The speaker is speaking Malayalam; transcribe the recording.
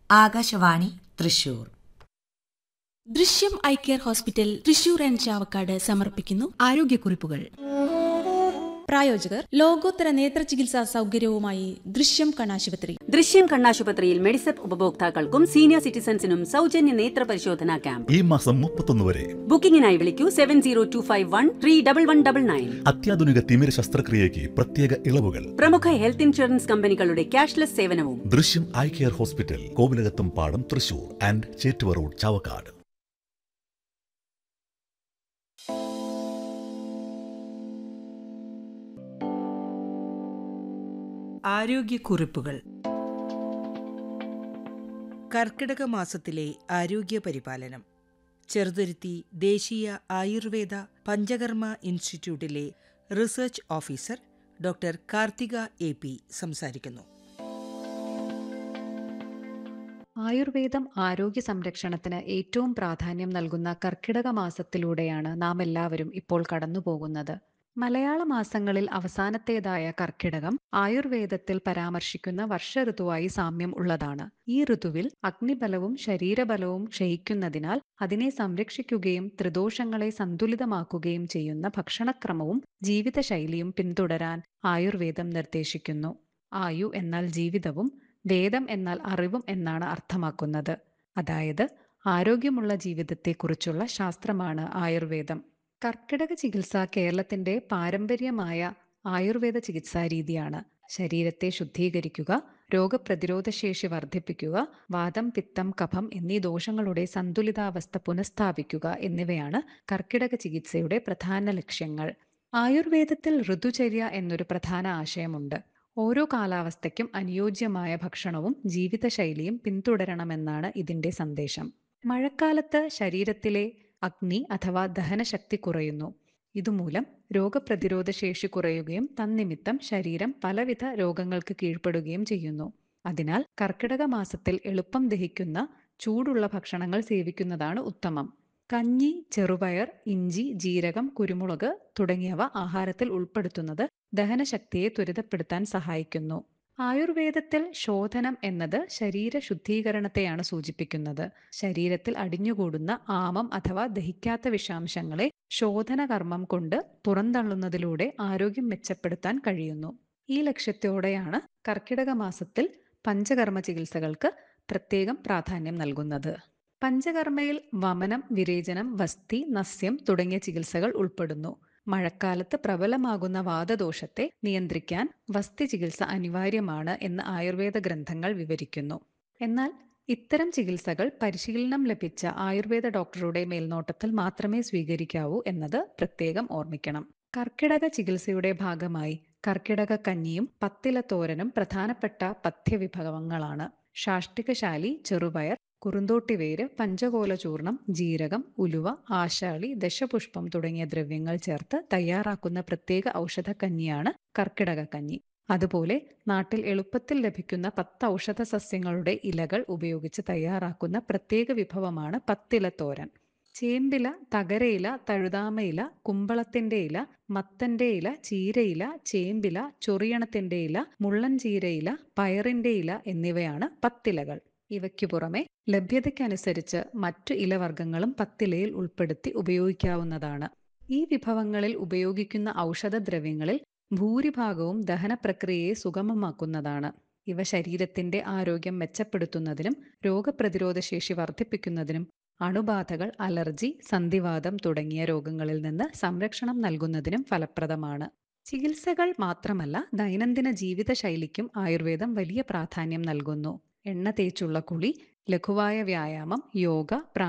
Akashvani Thrissur Drishyam eye care hospital Thrissur and Chavakkad സമർപ്പിക്കുന്നു ആരോഗ്യക്കുറിപ്പുകൾ പ്രായോജകർ ലോകോത്തര നേത്ര ചികിത്സാ സൗകര്യവുമായി ദൃശ്യം കണ്ണാശുപത്രി ദൃശ്യം കണ്ണാശുപത്രിയിൽ മെഡിസെപ്പ് ഉപഭോക്താക്കൾക്കും സീനിയർ സിറ്റിസൺസിനും സൗജന്യ നേത്ര പരിശോധനാ ക്യാമ്പ് ഈ മാസം മുപ്പത്തൊന്ന് വരെ ബുക്കിംഗിനായി വിളിക്കൂ seven zero two five one three double one double nine അത്യാധുനിക തിമിര ശസ്ത്രക്രിയയ്ക്ക് പ്രത്യേക ഇളവുകൾ പ്രമുഖ ഹെൽത്ത് ഇൻഷുറൻസ് കമ്പനികളുടെ ക്യാഷ്ലെസ് സേവനവും ദൃശ്യം eye care hospital Kovilakathumpadam Thrissur and Chettuva road Chavakkad ആരോഗ്യക്കുറിപ്പുകൾ കർക്കിടക മാസത്തിലെ ആരോഗ്യ പരിപാലനം ചെറുതുരുത്തി ദേശീയ ആയുർവേദ പഞ്ചകർമ്മ ഇൻസ്റ്റിറ്റ്യൂട്ടിലെ research officer doctor Karthika A P സംസാരിക്കുന്നു ആയുർവേദം ആരോഗ്യ സംരക്ഷണത്തിന് ഏറ്റവും പ്രാധാന്യം നൽകുന്ന കർക്കിടക മാസത്തിലൂടെയാണ് നാം എല്ലാവരും ഇപ്പോൾ കടന്നുപോകുന്നത് മലയാള മാസങ്ങളിൽ അവസാനത്തേതായ കർക്കിടകം ആയുർവേദത്തിൽ പരാമർശിക്കുന്ന വർഷ ഋതുവായി സാമ്യം ഉള്ളതാണ് ഈ ഋതുവിൽ അഗ്നിബലവും ശരീരബലവും ക്ഷയിക്കുന്നതിനാൽ അതിനെ സംരക്ഷിക്കുകയും ത്രിദോഷങ്ങളെ സന്തുലിതമാക്കുകയും ചെയ്യുന്ന ഭക്ഷണക്രമവും ജീവിതശൈലിയും പിന്തുടരാൻ ആയുർവേദം നിർദ്ദേശിക്കുന്നു ആയു എന്നാൽ ജീവിതവും വേദം എന്നാൽ അറിവും എന്നാണ് അർത്ഥമാക്കുന്നത് അതായത് ആരോഗ്യമുള്ള ജീവിതത്തെക്കുറിച്ചുള്ള ശാസ്ത്രമാണ് ആയുർവേദം കർക്കിടക ചികിത്സ കേരളത്തിന്റെ പാരമ്പര്യമായ ആയുർവേദ ചികിത്സാ രീതിയാണ് ശരീരത്തെ ശുദ്ധീകരിക്കുക രോഗപ്രതിരോധ ശേഷി വർദ്ധിപ്പിക്കുക വാദം പിത്തം കഫം എന്നീ ദോഷങ്ങളുടെ സന്തുലിതാവസ്ഥ പുനഃസ്ഥാപിക്കുക എന്നിവയാണ് കർക്കിടക ചികിത്സയുടെ പ്രധാന ലക്ഷ്യങ്ങൾ ആയുർവേദത്തിൽ ഋതുചര്യ എന്നൊരു പ്രധാന ആശയമുണ്ട് ഓരോ കാലാവസ്ഥയ്ക്കും അനുയോജ്യമായ ഭക്ഷണവും ജീവിതശൈലിയും പിന്തുടരണമെന്നാണ് ഇതിന്റെ സന്ദേശം മഴക്കാലത്ത് ശരീരത്തിലെ അഗ്നി അഥവാ ദഹനശക്തി കുറയുന്നു ഇതുമൂലം രോഗപ്രതിരോധ ശേഷി കുറയുകയും തന്നിമിത്തം ശരീരം പലവിധ രോഗങ്ങൾക്ക് കീഴ്പ്പെടുകയും ചെയ്യുന്നു അതിനാൽ കർക്കിടക മാസത്തിൽ എളുപ്പം ദഹിക്കുന്ന ചൂടുള്ള ഭക്ഷണങ്ങൾ സേവിക്കുന്നതാണ് ഉത്തമം കഞ്ഞി ചെറുപയർ ഇഞ്ചി ജീരകം കുരുമുളക് തുടങ്ങിയവ ആഹാരത്തിൽ ഉൾപ്പെടുത്തുന്നത് ദഹനശക്തിയെ ത്വരിതപ്പെടുത്താൻ സഹായിക്കുന്നു ആയുർവേദത്തിൽ ശോധനം എന്നത് ശരീര ശുദ്ധീകരണത്തെയാണ് സൂചിപ്പിക്കുന്നത് ശരീരത്തിൽ അടിഞ്ഞുകൂടുന്ന ആമം അഥവാ ദഹിക്കാത്ത വിഷാംശങ്ങളെ ശോധന കർമ്മം കൊണ്ട് പുറന്തള്ളുന്നതിലൂടെ ആരോഗ്യം മെച്ചപ്പെടുത്താൻ കഴിയുന്നു ഈ ലക്ഷ്യത്തോടെയാണ് കർക്കിടക മാസത്തിൽ പഞ്ചകർമ്മ ചികിത്സകൾക്ക് പ്രത്യേകം പ്രാധാന്യം നൽകുന്നത് പഞ്ചകർമ്മയിൽ വമനം വിരേചനം വസ്തി നസ്യം തുടങ്ങിയ ചികിത്സകൾ ഉൾപ്പെടുന്നു മഴക്കാലത്ത് പ്രബലമാകുന്ന വാദദോഷത്തെ നിയന്ത്രിക്കാൻ വസ്തി ചികിത്സ അനിവാര്യമാണ് എന്ന് ആയുർവേദ ഗ്രന്ഥങ്ങൾ വിവരിക്കുന്നു എന്നാൽ ഇത്തരം ചികിത്സകൾ പരിശീലനം ലഭിച്ച ആയുർവേദ ഡോക്ടറുടെ മേൽനോട്ടത്തിൽ മാത്രമേ സ്വീകരിക്കാവൂ എന്നത് പ്രത്യേകം ഓർമ്മിക്കണം കർക്കിടക ചികിത്സയുടെ ഭാഗമായി കർക്കിടക കഞ്ഞിയും പത്തിലത്തോരനും പ്രധാനപ്പെട്ട പഥ്യവിഭവങ്ങളാണ് ശാഷ്ടികശാലി ചെറുപയർ കുറുന്തോട്ടിവേര് പഞ്ചകോല ചൂർണം ജീരകം ഉലുവ ആശാളി ദശപുഷ്പം തുടങ്ങിയ ദ്രവ്യങ്ങൾ ചേർത്ത് തയ്യാറാക്കുന്ന പ്രത്യേക ഔഷധക്കഞ്ഞിയാണ് കർക്കിടക കഞ്ഞി അതുപോലെ നാട്ടിൽ എളുപ്പത്തിൽ ലഭിക്കുന്ന പത്ത് ഔഷധ സസ്യങ്ങളുടെ ഇലകൾ ഉപയോഗിച്ച് തയ്യാറാക്കുന്ന പ്രത്യേക വിഭവമാണ് പത്തിലത്തോരൻ ചേമ്പില തകരയില തഴുതാമയില കുമ്പളത്തിന്റെ ഇല മത്തന്റെ ഇല ചീരയില ചേമ്പില ചൊറിയണത്തിന്റെ ഇല മുള്ളൻ ചീരയില പയറിന്റെ ഇല എന്നിവയാണ് പത്തിലകൾ ഇവയ്ക്കു പുറമെ ലഭ്യതയ്ക്കനുസരിച്ച് മറ്റു ഇലവർഗ്ഗങ്ങളും പത്തിലയിൽ ഉൾപ്പെടുത്തി ഉപയോഗിക്കാവുന്നതാണ് ഈ വിഭവങ്ങളിൽ ഉപയോഗിക്കുന്ന ഔഷധദ്രവ്യങ്ങളിൽ ഭൂരിഭാഗവും ദഹന പ്രക്രിയയെ സുഗമമാക്കുന്നതാണ് ഇവ ശരീരത്തിന്റെ ആരോഗ്യം മെച്ചപ്പെടുത്തുന്നതിനും രോഗപ്രതിരോധ ശേഷി വർദ്ധിപ്പിക്കുന്നതിനും അണുബാധകൾ അലർജി സന്ധിവാതം തുടങ്ങിയ രോഗങ്ങളിൽ നിന്ന് സംരക്ഷണം നൽകുന്നതിനും ഫലപ്രദമാണ് ചികിത്സകൾ മാത്രമല്ല ദൈനംദിന ജീവിതശൈലിക്കും ആയുർവേദം വലിയ പ്രാധാന്യം നൽകുന്നു എണ്ണ തേച്ചുള്ള കുളി ലഘുവായ വ്യായാമം യോഗ